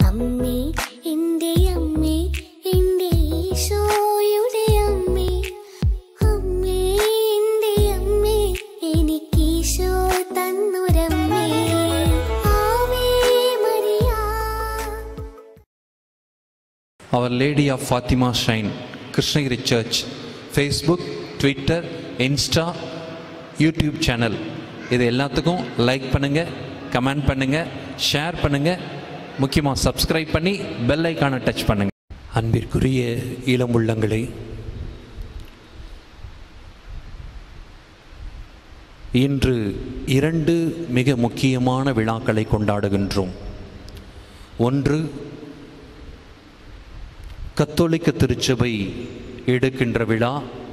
അമ്മേ എൻ്റെ അമ്മേ എൻ്റെ ഈശോയുടെ അമ്മേ അമ്മേ എൻ്റെ അമ്മേ എനിക്ക് ഈശോ തന്നൊരമ്മേ ആവേ മരിയ Our Lady of Fatima Shrine, Krishnagiri church Facebook Twitter Insta YouTube channel இது எல்லாத்துக்கும் லைக் பண்ணுங்கள் கமெண்ட் பண்ணுங்கள் ஷேர் பண்ணுங்கள் முக்கியமாக சப்ஸ்கிரைப் பண்ணி பெல் ஐக்கானை டச் பண்ணுங்கள் அன்பிற்குரிய இளம் உள்ளங்களே இன்று இரண்டு மிக முக்கியமான விழாக்களை கொண்டாடுகின்றோம் ஒன்று கத்தோலிக்க திருச்சபை எடுக்கின்ற விழா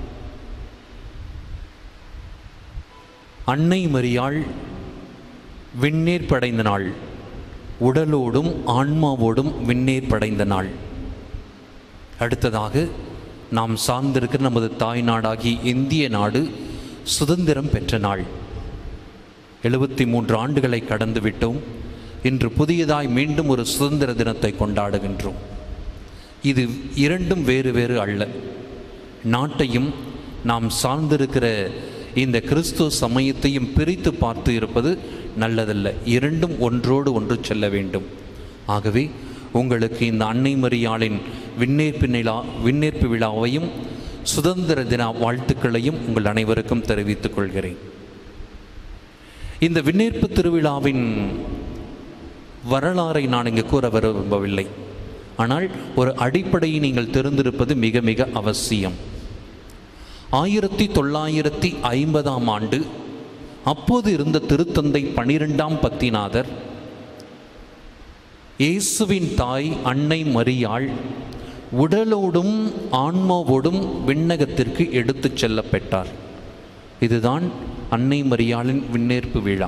அன்னை மரியாள் விண்ணேர் படைந்த நாள் உடலோடும் ஆன்மாவோடும் விண்ணேர் படைந்த நாள் அடுத்ததாக நாம் சார்ந்திருக்கிற நமது தாய் நாடாகி இந்திய நாடு சுதந்திரம் பெற்ற நாள் எழுபத்தி மூன்று ஆண்டுகளை கடந்து விட்டோம் இன்று புதியதாய் மீண்டும் ஒரு சுதந்திர தினத்தை கொண்டாடுகின்றோம் இது இரண்டும் வேறு வேறு அல்ல நாட்டையும் நாம் சார்ந்திருக்கிற இந்த கிறிஸ்துவ சமயத்தையும் பிரித்து பார்த்து இருப்பது நல்லதல்ல இரண்டும் ஒன்றோடு ஒன்று செல்ல வேண்டும் ஆகவே உங்களுக்கு இந்த அன்னை மரியாளின் விண்ணேற்பு நிலா விண்ணேற்பு விழாவையும் சுதந்திர தின வாழ்த்துக்களையும் உங்கள் அனைவருக்கும் தெரிவித்துக் கொள்கிறேன் இந்த விண்ணேற்பு திருவிழாவின் வரலாறை நான் இங்கு கூற விரும்பவில்லை ஆனால் ஒரு அடிப்படையை நீங்கள் தெரிந்திருப்பது மிக மிக அவசியம் ஆயிரத்தி தொள்ளாயிரத்தி ஐம்பதாம் ஆண்டு அப்போது இருந்த திருத்தந்தை பனிரெண்டாம் பத்திநாதர் இயேசுவின் தாய் அன்னை மரியாள் உடலோடும் ஆன்மாவோடும் விண்ணகத்திற்கு எடுத்துச் செல்லப்பட்டார் இதுதான் அன்னை மரியாளின் விண்ணேற்பு விழா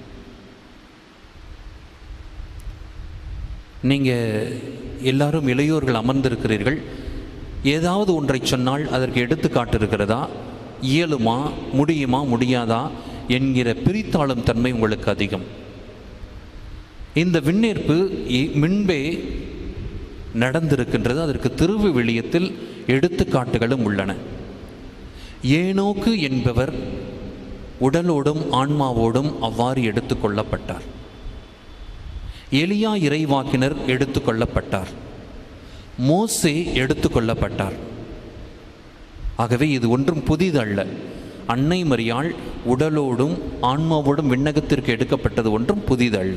நீங்கள் எல்லாரும் இளையோர்கள் அமர்ந்திருக்கிறீர்கள் ஏதாவது ஒன்றை சொன்னால் அதற்கு எடுத்துக்காட்டு இருக்கிறதா இயலுமா முடியுமா முடியாதா என்கிற பிரித்தாளும் தன்மை உங்களுக்கு அதிகம் இந்த விண்ணேற்பு இ- முன்பே நடந்திருக்கின்றது அதற்கு திருவு வெளியத்தில் எடுத்துக்காட்டுகளும் உள்ளன ஏனோக்கு என்பவர் உடலோடும் ஆன்மாவோடும் அவ்வாறு எடுத்துக்கொள்ளப்பட்டார் எலியா இறைவாக்கினர் எடுத்துக்கொள்ளப்பட்டார் மோசே எடுத்துக்கொள்ளப்பட்டார் ஆகவே இது ஒன்றும் புதிதல்ல அன்னை மரியாள் உடலோடும் ஆன்மாவோடும் விண்ணகத்திற்கு எடுக்கப்பட்டது ஒன்றும் புதிதல்ல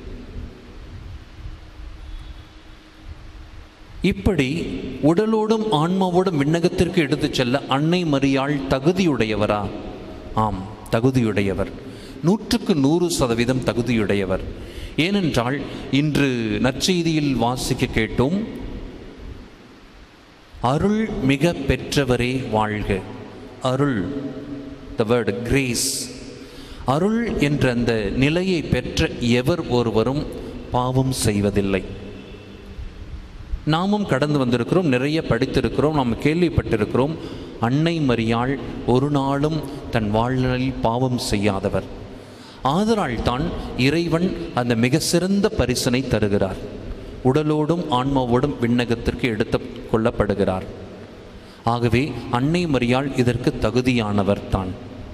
இப்படி உடலோடும் ஆன்மாவோடும் விண்ணகத்திற்கு எடுத்துச் செல்ல அன்னை மரியாள் தகுதியுடையவரா ஆம் தகுதியுடையவர் நூற்றுக்கு நூறு சதவீதம் தகுதியுடையவர் ஏனென்றால் இன்று நற்செய்தியில் வாசிக்க கேட்டோம் அருள் மிக பெற்றவரே வாழ்க அருள் த வேர்டு கிரேஸ் அருள் என்ற அந்த நிலையை பெற்ற எவர் ஒருவரும் பாவம் செய்வதில்லை நாமும் கடந்து வந்திருக்கிறோம் நிறைய படித்திருக்கிறோம் நாம் கேள்விப்பட்டிருக்கிறோம் அன்னை மரியாள் ஒரு நாளும் தன் வாழ்நாளில் பாவம் செய்யாதவர் ஆதலால் தான் இறைவன் அந்த மிக சிறந்த பரிசனை தருகிறார் உடலோடும் ஆன்மாவோடும் விண்ணகத்திற்கு எடுத்து கொள்ளப்படுகிறார் ஆகவே அன்னை மரியாள் இதற்கு தகுதியானவர் தான்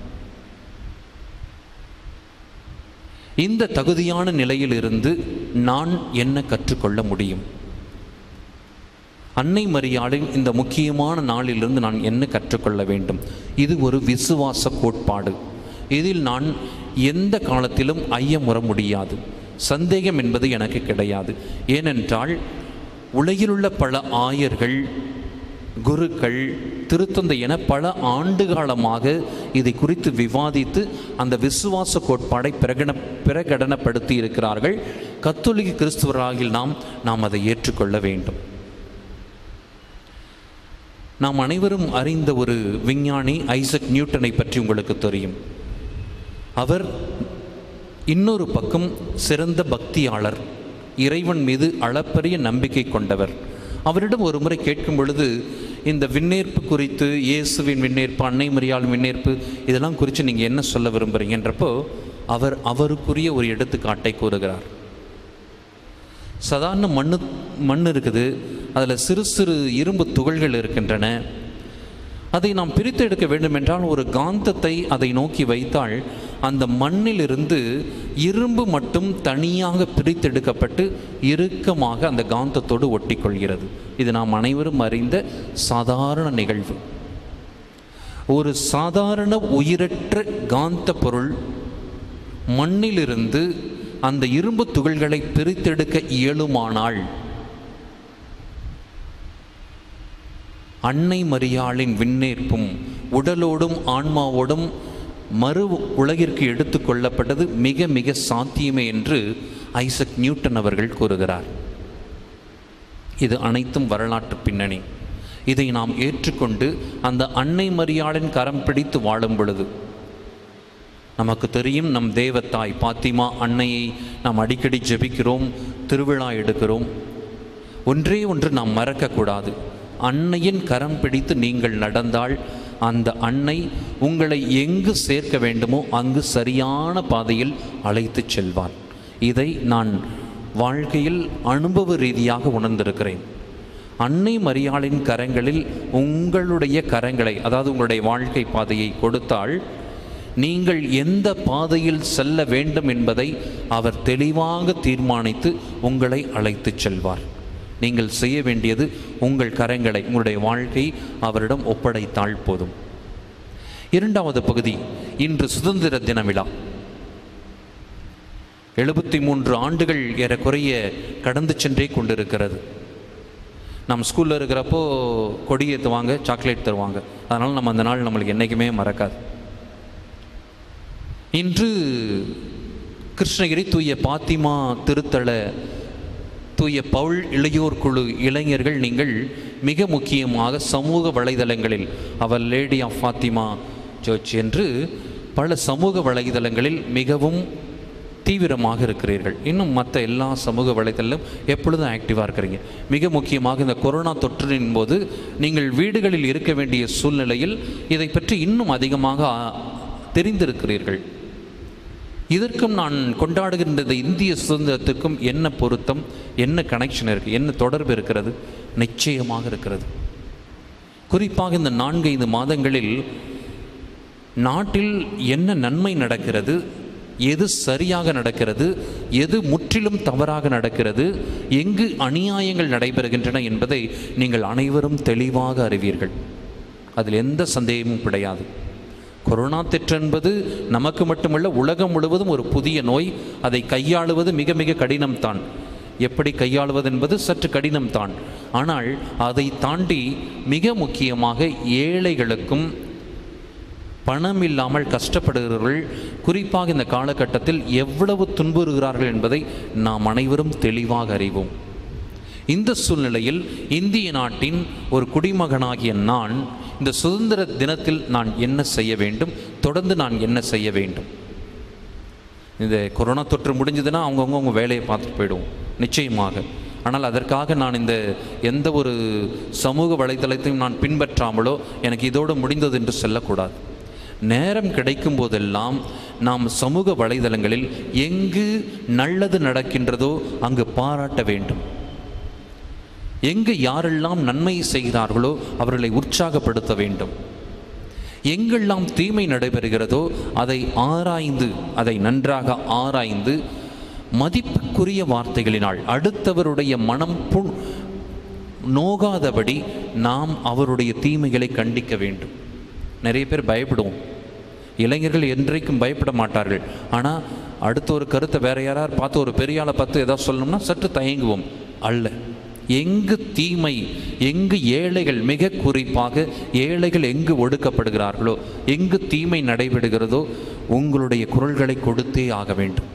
இந்த தகுதியான நிலையிலிருந்து நான் என்ன கற்றுக்கொள்ள முடியும் அன்னை மரியாளின் இந்த முக்கியமான நாளிலிருந்து நான் என்ன கற்றுக்கொள்ள வேண்டும் இது ஒரு விசுவாச கோட்பாடு இதில் நான் எந்த காலத்திலும் ஐயமுற முடியாது சந்தேகம் என்பது எனக்கு கிடையாது ஏனென்றால் உலகிலுள்ள பல ஆயர்கள் குருக்கள் திருத்தந்தை என பல ஆண்டு காலமாக இதை குறித்து விவாதித்து அந்த விசுவாச கோட்பாடை பிரகட பிரகடனப்படுத்தி இருக்கிறார்கள் கத்தோலிக்க கிறிஸ்துவராகில் நாம் நாம் அதை ஏற்றுக்கொள்ள வேண்டும் நாம் அனைவரும் அறிந்த ஒரு விஞ்ஞானி ஐசக் நியூட்டனை பற்றி உங்களுக்கு தெரியும் அவர் இன்னொரு பக்கம் சிறந்த பக்தியாளர் இறைவன் மீது அளப்பரிய நம்பிக்கை கொண்டவர் அவரிடம் ஒரு முறை கேட்கும் பொழுது இந்த விண்ணேற்பு குறித்து இயேசுவின் விண்ணேற்பு அன்னை மரியாள் விண்ணேற்பு இதெல்லாம் குறித்து நீங்கள் என்ன சொல்ல விரும்புகிறீங்கன்றப்போ அவர் அவருக்குரிய ஒரு எடுத்துக்காட்டை கூறுகிறார் சாதாரண மண்ணு மண் இருக்குது அதில் சிறு சிறு இரும்பு துகள்கள் இருக்கின்றன அதை நாம் பிரித்து எடுக்க வேண்டுமென்றால் ஒரு காந்தத்தை அதை நோக்கி வைத்தால் அந்த மண்ணிலிருந்து இரும்பு மட்டும் தனியாக பிரித்தெடுக்கப்பட்டு இறுக்கமாக அந்த காந்தத்தோடு ஒட்டிக்கொள்கிறது இது நாம் அனைவரும் அறிந்த சாதாரண நிகழ்வு ஒரு சாதாரண உயிரற்ற காந்த பொருள் மண்ணிலிருந்து அந்த இரும்பு துகள்களை பிரித்தெடுக்க இயலுமானால் அன்னை மரியாளின் விண்ணேற்பும் உடலோடும் ஆன்மாவோடும் மறு உலகிற்கு எடுத்து கொள்ளப்பட்டது மிக மிக சாத்தியமே என்று ஐசக் நியூட்டன் அவர்கள் கூறுகிறார் இது அனைத்தும் வரலாற்று பின்னணி இதை நாம் ஏற்றுக்கொண்டு அந்த அன்னை மரியாளின் கரம் பிடித்து வாழும் பொழுது நமக்கு தெரியும் நம் தேவத்தாய் பாத்திமா அன்னையை நாம் அடிக்கடி ஜெபிக்கிறோம் திருவிழா எடுக்கிறோம் ஒன்றே ஒன்று நாம் மறக்கக்கூடாது அன்னையின் கரம் பிடித்து நீங்கள் நடந்தால் அந்த அன்னை உங்களை எங்கு சேர்க்க வேண்டுமோ அங்கு சரியான பாதையில் அழைத்து செல்வார் இதை நான் வாழ்க்கையில் அனுபவ ரீதியாக உணர்ந்திருக்கிறேன் அன்னை மரியாளின் கரங்களில் உங்களுடைய கரங்களை அதாவது உங்களுடைய வாழ்க்கை பாதையை கொடுத்தால் நீங்கள் எந்த பாதையில் செல்ல வேண்டும் என்பதை அவர் தெளிவாக தீர்மானித்து உங்களை அழைத்து செல்வார் நீங்கள் செய்ய வேண்டியது உங்கள் கரங்களை உங்களுடைய வாழ்க்கை அவரிடம் ஒப்படைத்தால் போதும் இரண்டாவது பகுதி இன்று சுதந்திர தின விழா எழுபத்தி மூன்று ஆண்டுகள் ஏறக்குறைய கடந்து சென்றே கொண்டிருக்கிறது நம்ம ஸ்கூலில் இருக்கிறப்போ கொடி ஏற்றுவாங்க சாக்லேட் தருவாங்க அதனால் நம்ம அந்த நாள் நம்மளுக்கு என்றைக்குமே மறக்காது இன்று கிருஷ்ணகிரி தூய பாத்திமா திருத்தல தூய பவுல் இளையோர் குழு இளைஞர்கள் நீங்கள் மிக முக்கியமாக சமூக வலைதளங்களில் our lady of Fatima church என்று பல சமூக வலைதளங்களில் மிகவும் தீவிரமாக இருக்கிறீர்கள் இன்னும் மற்ற எல்லா சமூக வலைதளம் எப்பொழுதும் ஆக்டிவாக இருக்கிறீங்க மிக முக்கியமாக இந்த கொரோனா தொற்றின் போது நீங்கள் வீடுகளில் இருக்க வேண்டிய சூழ்நிலையில் இதை பற்றி இன்னும் அதிகமாக ஆ, தெரிந்திருக்கிறீர்கள் இதற்கும் நான் கொண்டாடுகின்ற இந்த இந்திய சுதந்திரத்திற்கும் என்ன பொருத்தம் என்ன கனெக்ஷன் இருக்குது என்ன தொடர்பு இருக்கிறது நிச்சயமாக இருக்கிறது குறிப்பாக இந்த நான்கு ஐந்து மாதங்களில் நாட்டில் என்ன நன்மை நடக்கிறது எது சரியாக நடக்கிறது எது முற்றிலும் தவறாக நடக்கிறது எங்கு அநியாயங்கள் நடைபெறுகின்றன என்பதை நீங்கள் அனைவரும் தெளிவாக அறிவீர்கள் அதில் எந்த சந்தேகமும் கிடையாது கொரோனா தொற்று என்பது நமக்கு மட்டுமல்ல உலகம் முழுவதும் ஒரு புதிய நோய் அதை கையாளுவது மிக மிக கடினம்தான் எப்படி கையாளுவது என்பது சற்று கடினம்தான் ஆனால் அதை தாண்டி மிக முக்கியமாக ஏழைகளுக்கும் பணம் இல்லாமல் கஷ்டப்படுகிறவர்கள் குறிப்பாக இந்த காலகட்டத்தில் எவ்வளவு துன்புறுகிறார்கள் என்பதை நாம் அனைவரும் தெளிவாக அறிவோம் இந்த சூழ்நிலையில் இந்திய நாட்டின் ஒரு குடிமகனாகிய நான் இந்த சுதந்திர தினத்தில் நான் என்ன செய்ய வேண்டும் தொடர்ந்து நான் என்ன செய்ய வேண்டும் இந்த கொரோனா தொற்று முடிஞ்சதுன்னா அவங்கவுங்க அவங்க வேலையை பார்த்துட்டு போயிடுவோம் நிச்சயமாக ஆனால் அதற்காக நான் இந்த எந்த ஒரு சமூக வலைத்தளத்தையும் நான் பின்பற்றாமலோ எனக்கு இதோடு முடிந்தது என்று சொல்லக்கூடாது நேரம் கிடைக்கும் போதெல்லாம் நாம் சமூக வலைதளங்களில் எங்கு நல்லது நடக்கின்றதோ அங்கு பாராட்ட வேண்டும் எங்கு யாரெல்லாம் நன்மை செய்கிறார்களோ அவர்களை உற்சாகப்படுத்த வேண்டும் எங்கெல்லாம் தீமை நடைபெறுகிறதோ அதை ஆராய்ந்து அதை நன்றாக ஆராய்ந்து மதிப்புக்குரிய வார்த்தைகளினால் அடுத்தவருடைய மனம் புண் நோகாதபடி நாம் அவருடைய தீமைகளை கண்டிக்க வேண்டும் நிறைய பேர் பயப்படுவோம் இளைஞர்கள் என்றைக்கும் பயப்பட மாட்டார்கள் ஆனால் அடுத்த ஒரு கருத்தை வேற யாராவது பார்த்து ஒரு பெரிய ஆளை பார்த்து ஏதாவது சொல்லணும்னா சற்று தயங்குவோம் அல்ல எங்கு தீமை எங்கு ஏழைகள் மிக குறிப்பாக ஏழைகள் எங்கு ஒடுக்கப்படுகிறார்களோ எங்கு தீமை நடைபெறுகிறதோ உங்களுடைய குரல்களை கொடுத்தே ஆக வேண்டும்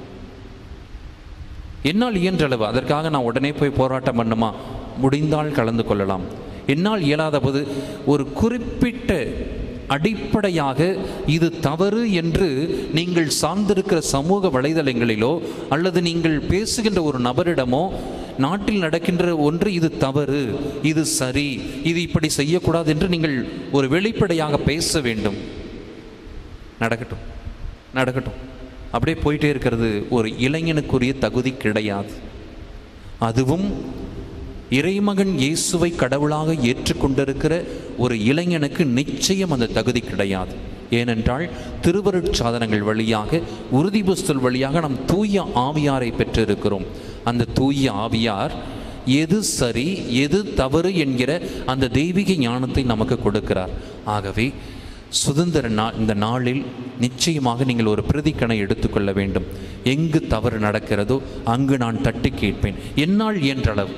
என்னால் இயன்றளவு அதற்காக நான் உடனே போய் போராட்டம் பண்ணுமா முடிந்தால் கலந்து கொள்ளலாம் என்னால் இயலாத போது ஒரு குறிப்பிட்ட அடிப்படையாக இது தவறு என்று நீங்கள் சார்ந்திருக்கிற சமூக வலைதளங்களிலோ அல்லது நீங்கள் பேசுகின்ற ஒரு நபரிடமோ நாட்டில் நடக்கின்ற ஒன்று இது தவறு இது சரி இது இப்படி செய்யக்கூடாது என்று நீங்கள் ஒரு வெளிப்படையாக பேச வேண்டும் நடக்கட்டும் நடக்கட்டும் அப்படியே போயிட்டே இருக்கிறது ஒரு இளைஞனுக்குரிய தகுதி கிடையாது அதுவும் இறைமகன் இயேசுவை கடவுளாக ஏற்றுக்கொண்டிருக்கிற ஒரு இளைஞனுக்கு நிச்சயம் அந்த தகுதி கிடையாது ஏனென்றால் திருவருட் சாதனங்கள் வழியாக உறுதி புஸ்தல் வழியாக நாம் தூய ஆவியாரை பெற்றிருக்கிறோம் அந்த தூய ஆவியார் எது சரி எது தவறு என்கிற அந்த தெய்வீக ஞானத்தை நமக்கு கொடுக்கிறார் ஆகவே சுதந்திர நாள் இந்த நாளில் நிச்சயமாக நீங்கள் ஒரு பிரதிக்கணை எடுத்துக்கொள்ள வேண்டும் எங்கு தவறு நடக்கிறதோ அங்கு நான் தட்டி கேட்பேன் என்னால் இயன்றளவு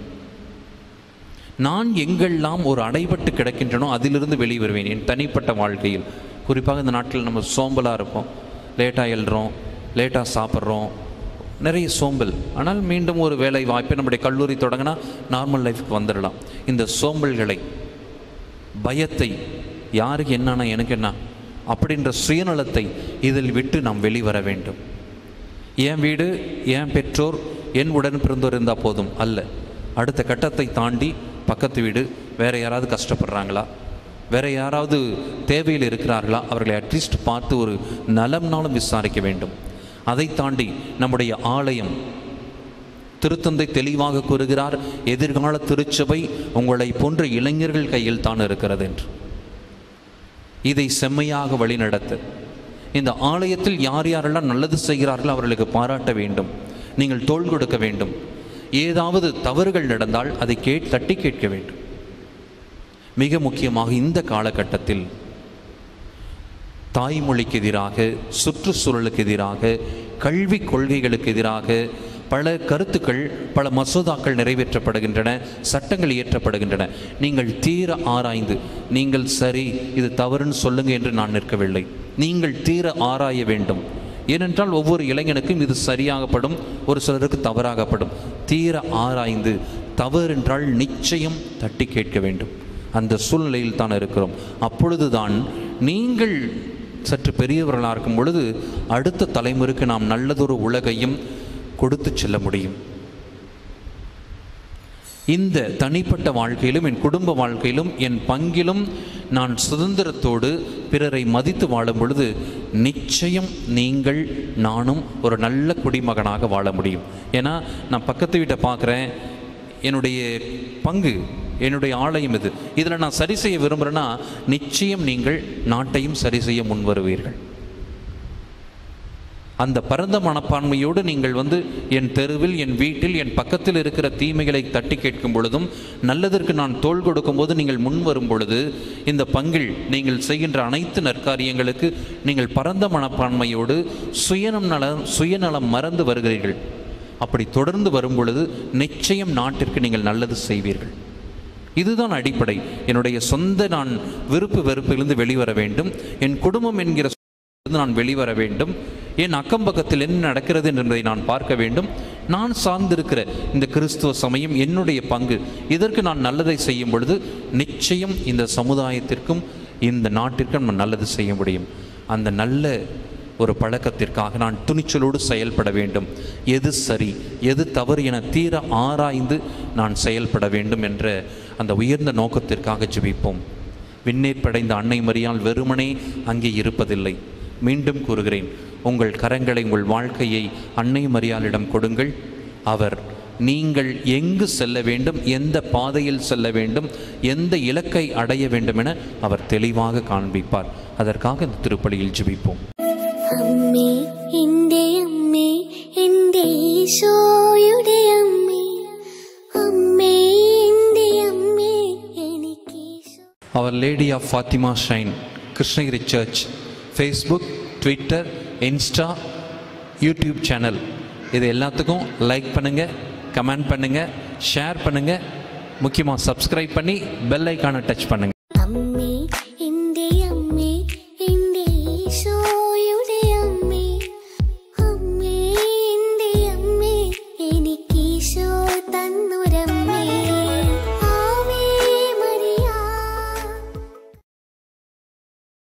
நான் எங்கெல்லாம் ஒரு அடைபட்டு கிடக்கின்றனோ அதிலிருந்து வெளியே வருவேன் என் தனிப்பட்ட வாழ்க்கையில் குறிப்பாக இந்த நாட்டில் நம்ம சோம்பலாக இருப்போம் லேட்டாக எழுறோம் லேட்டாக சாப்பிட்றோம் நிறைய சோம்பல் ஆனால் மீண்டும் ஒரு வேலை வாய்ப்பு நம்முடைய கல்லூரி தொடங்கினா நார்மல் லைஃப்க்கு வந்துடலாம் இந்த சோம்பல்களை பயத்தை யாருக்கு என்னன்னா எனக்கு என்ன அப்படின்ற சுயநலத்தை இதில் விட்டு நாம் வெளிவர வேண்டும் என் வீடு என் பெற்றோர் என் உடன் பிறந்தோர் இருந்தால் போதும் அல்ல அடுத்த கட்டத்தை தாண்டி பக்கத்து வீடு வேற யாராவது கஷ்டப்படுறாங்களா வேற யாராவது தேவையில் இருக்கிறார்களா அவர்களை அட்லீஸ்ட் பார்த்து ஒரு நலம்னாலும் விசாரிக்க வேண்டும் அதை தாண்டி நம்முடைய ஆலயம் திருத்தந்தை தெளிவாக கூறுகிறார் எதிர்கால திருச்சபை உங்களை போன்ற இளைஞர்கள் கையில் தான் இருக்கிறது என்று இதை செம்மையாக வழிநடத்த இந்த ஆலயத்தில் யார் யாரெல்லாம் நல்லது செய்கிறார்களோ அவர்களுக்கு பாராட்ட வேண்டும் நீங்கள் தோள் கொடுக்க வேண்டும் ஏதாவது தவறுகள் நடந்தால் அதை கேட் தட்டி கேட்க வேண்டும் மிக முக்கியமாக இந்த காலகட்டத்தில் தாய்மொழிக்கு எதிராக சுற்றுச்சூழலுக்கு எதிராக கல்வி கொள்கைகளுக்கு எதிராக பல கருத்துக்கள் பல மசோதாக்கள் நிறைவேற்றப்படுகின்றன சட்டங்கள் இயற்றப்படுகின்றன நீங்கள் தீர ஆராய்ந்து நீங்கள் சரி இது தவறுன்னு சொல்லுங்க என்று நான் நிற்கவில்லை நீங்கள் தீர ஆராய வேண்டும் ஏனென்றால் ஒவ்வொரு இளைஞனுக்கும் இது சரியாகப்படும் ஒரு சிலருக்கு தவறாகப்படும் தீர ஆராய்ந்து தவறு என்றால் நிச்சயம் தட்டி கேட்க வேண்டும் அந்த சூழ்நிலையில் தான் இருக்கிறோம் அப்பொழுதுதான் நீங்கள் சற்று பெரியவர்களாக இருக்கும் பொழுது அடுத்த தலைமுறைக்கு நாம் நல்லதொரு உலகையும் கொடுத்து செல்ல முடியும் இந்த தனிப்பட்ட வாழ்க்கையிலும் என் குடும்ப வாழ்க்கையிலும் என் பங்கிலும் நான் சுதந்திரத்தோடு பிறரை மதித்து வாழும் பொழுது நிச்சயம் நீங்கள் நானும் ஒரு நல்ல குடிமகனாக வாழ முடியும் ஏன்னா நான் பக்கத்து வீட்டை பார்க்குறேன் என்னுடைய பங்கு என்னுடைய ஆலயம் இது இதில் நான் சரி செய்ய விரும்புகிறேன்னா நிச்சயம் நீங்கள் நாட்டையும் சரி செய்ய முன் வருவீர்கள் அந்த பரந்த மனப்பான்மையோடு நீங்கள் வந்து என் தெருவில் என் வீட்டில் என் பக்கத்தில் இருக்கிற தீமைகளை தட்டி கேட்கும் பொழுதும் நல்லதற்கு நான் தோள் கொடுக்கும்போது நீங்கள் முன் வரும் பொழுது இந்த பங்கில் நீங்கள் செய்கின்ற அனைத்து நற்காரியங்களுக்கு நீங்கள் பரந்த மனப்பான்மையோடு சுயநம் நலம் சுயநலம் மறந்து வருகிறீர்கள் அப்படி தொடர்ந்து வரும் பொழுது நிச்சயம் நாட்டிற்கு நீங்கள் நல்லது செய்வீர்கள் இதுதான் அடிப்படை என்னுடைய சொந்த நான் விருப்பு வெறுப்பிலிருந்து வெளிவர வேண்டும் என் குடும்பம் என்கிற இருந்து நான் வெளிவர வேண்டும் என் அக்கம் பக்கத்தில் என்ன நடக்கிறது என்பதை நான் பார்க்க வேண்டும் நான் சார்ந்திருக்கிற இந்த கிறிஸ்துவ சமயம் என்னுடைய பங்கு இதற்கு நான் நல்லதை செய்யும் பொழுது நிச்சயம் இந்த சமுதாயத்திற்கும் இந்த நாட்டிற்கும் நான் நல்லது செய்ய முடியும் அந்த நல்ல ஒரு பழக்கத்திற்காக நான் துணிச்சலோடு செயல்பட வேண்டும் எது சரி எது தவறு என தீர ஆராய்ந்து நான் செயல்பட வேண்டும் என்ற அந்த உயர்ந்த நோக்கத்திற்காக ஜெபிப்போம் விண்ணேற்படைந்த அன்னை மரியால் வெறுமனே அங்கே இருப்பதில்லை மீண்டும் கூறுகிறேன் உங்கள் கரங்களை உங்கள் வாழ்க்கையை அன்னை மரியாளிடம் கொடுங்கள் அவர் நீங்கள் எங்கு செல்ல வேண்டும் எந்த பாதையில் செல்ல வேண்டும் எந்த இலக்கை அடைய வேண்டும் என அவர் தெளிவாக காண்பிப்பார் அதற்காக இந்த திருப்பலியில் ஜெபிப்போம் അമ്മേ എൻ്റെ അമ്മേ എൻ്റെ ഈശോയുടെ അമ്മേ അമ്മേ എൻ്റെ അമ്മേ എനിക്ക് ഈശോ our lady of Fatima shrine Krishnagiri church Facebook Twitter Insta YouTube channel இது எல்லாத்துக்கும் லைக் பண்ணுங்கள் கமெண்ட் பண்ணுங்கள் ஷேர் பண்ணுங்கள் முக்கியமாக சப்ஸ்கிரைப் பண்ணி பெல் ஐக்கானை டச் பண்ணுங்கள்